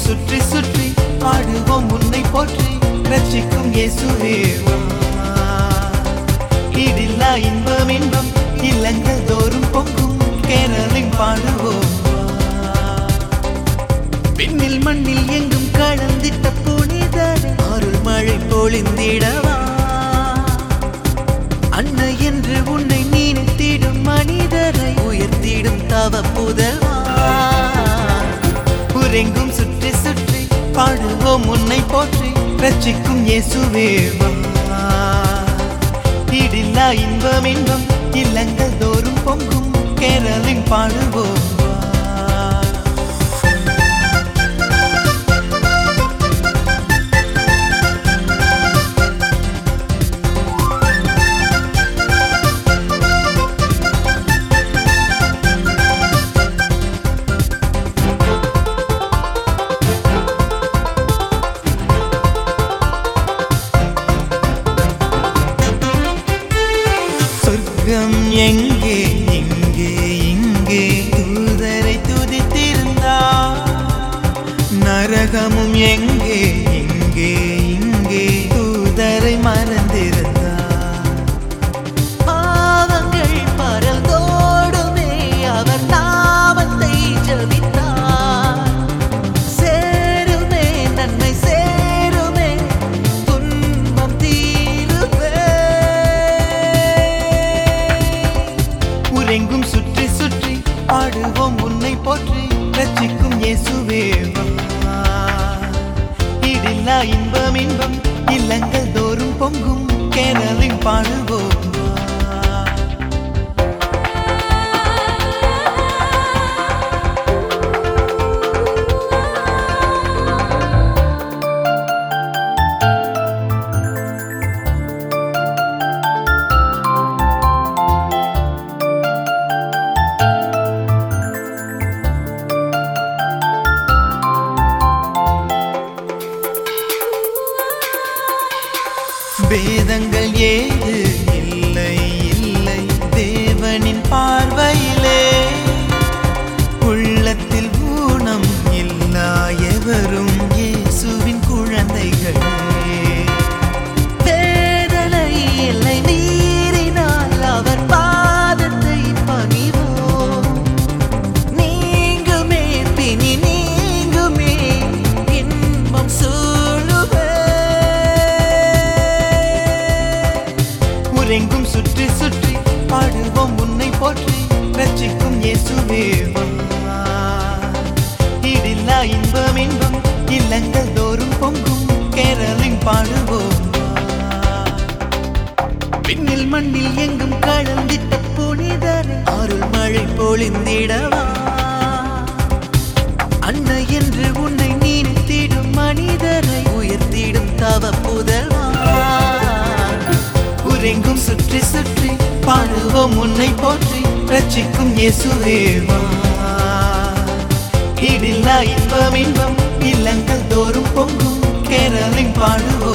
சுற்றி சுற்றி பாடுவோம் உன்னை போற்றி ரட்சிக்கும் இயேசுவே வா. ஈடில்லா இன்பம் இன்பம் இல்லங்கள் தோறும் பொங்கும் கேரளின் பாடுவோம் வா. விண்ணில் மண்ணில் எங்கும் கலந்திட்ட புனிதர் அருள் மழை பொழிந்திடவா அன்னை என்று உன்னை நினைத்திடும் மனிதரை உயர்த்திடும் தவ புதல்வா உரெங்கும் சுற்றி சுற்றி பாடுவோம் உன்னை போற்றி ரட்சிக்கும் இயேசுவே வா. ஈடில்லா இன்பம் இன்பம் இல்லங்கள் தோறும் பொங்கும் கேரளின் பாடுவோம் வா. சொர்க்கம் எங்கே இங்கே இங்கே தூதரை துதித்திருந்தார் நரகமும் எங்கே இங்கே இங்கே தூதரை மறந்திருந்தார் பாவங்கள் பரந்தோடுமே அவர் நாமத்தை ஜபித்தார் சேருமே நன்மை சேருமே துன்பம் தீருமே உரெங்கும் சுற்றி சுற்றி பாடுவோம் உன்னை போற்றி ரட்சிக்கும் இயேசுவே வா. ஈடில்லா இன்பம் இன்பம் இல்லங்கள் தோறும் பொங்கும் கேரளின் பாடுவோம் வா. வேதங்கள் ஏது இல்லை இல்லை தேவனின் பார்வையிலே உள்ளத்தில் ஊனம் இல்லா எவரும் இயேசுவின் குழந்தைகளே வேதனை இல்லை நீரினால் அவர் பாதத்தை பணிவோம் நீங்குமே பிணி நீங்குமே இன்பம் சூழுவே உரெங்கும் சுற்றி சுற்றி பாடுவோம் உன்னை போற்றி ரட்சிக்கும் இயேசுவே வா. ஈடில்லா இன்பம் இன்பம் இல்லங்கள் தோறும் பொங்கும் கேரளின் பாடுவோம் வா. விண்ணில் மண்ணில் எங்கும் கலந்திட்ட புனிதர் அருள் மழை பொழிந்திடவா அன்னை என்று உன்னை நினைத்திடும் மனிதரை உயர்த்திடும் தவ புதல்வா உரெங்கும் சுற்றி சுற்றி பாடுவோம் உன்னை போற்றி ரட்சிக்கும் இயேசுவே வா. ஈடில்லா இன்பம் இன்பம் இல்லங்கள் தோறும் பொங்கும் கேரளின் பாடுவோம்